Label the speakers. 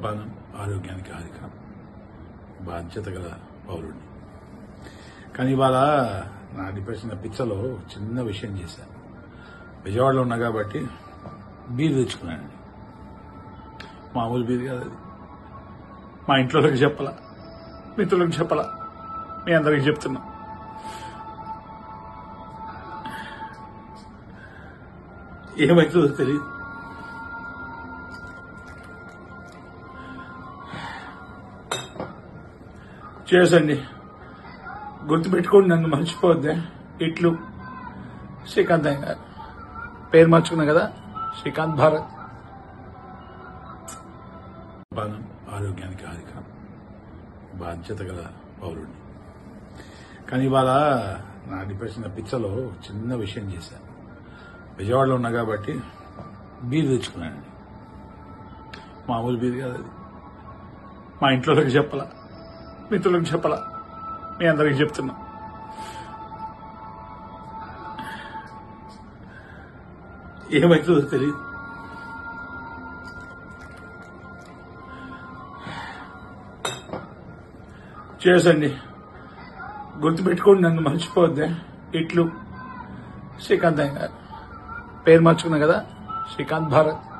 Speaker 1: పానం ఆరోగ్యానికి హానికరం బాధ్యత గల పౌరుడిని కానీ ఇవాళ నా డిప్రెషన్ పిచ్చలో చిన్న విషయం చేశాను విజయవాడలో ఉన్నా కాబట్టి బీరు తెచ్చుకున్నానండి మామూలు బీరు కాదు అది మా ఇంట్లోకి చెప్పలా మిత్రులకు చెప్పలా మీ అందరికి చెప్తున్నా ఏమవుతుందో తెలియదు చేసండి గుర్తుపెట్టుకోండి నన్ను మర్చిపోవద్దే ఇట్లు శ్రీకాంత్ అయ్య గారు పేరు మార్చుకున్నా కదా శ్రీకాంత్ భారత్ పానం ఆరోగ్యానికి హానికరం బాధ్యత గల పౌరుడిని కానీ ఇవాళ నా డిప్రెషన్ పిచ్చలో చిన్న విషయం చేశాను విజయవాడలో ఉన్నా కాబట్టి బీరు తెచ్చుకున్నానండి మామూలు బీరు కాదు అది మా ఇంట్లోకి చెప్పలా మిత్రులకు చెప్పలా మీ అందరికి చెప్తున్నా ఏమవుతుందో తెలియదు చేసండి గుర్తుపెట్టుకోండి నన్ను మర్చిపోవద్దే ఇట్లు శ్రీకాంత్ అయ్య గారు పేరు మార్చుకున్నా కదా శ్రీకాంత్ భారత్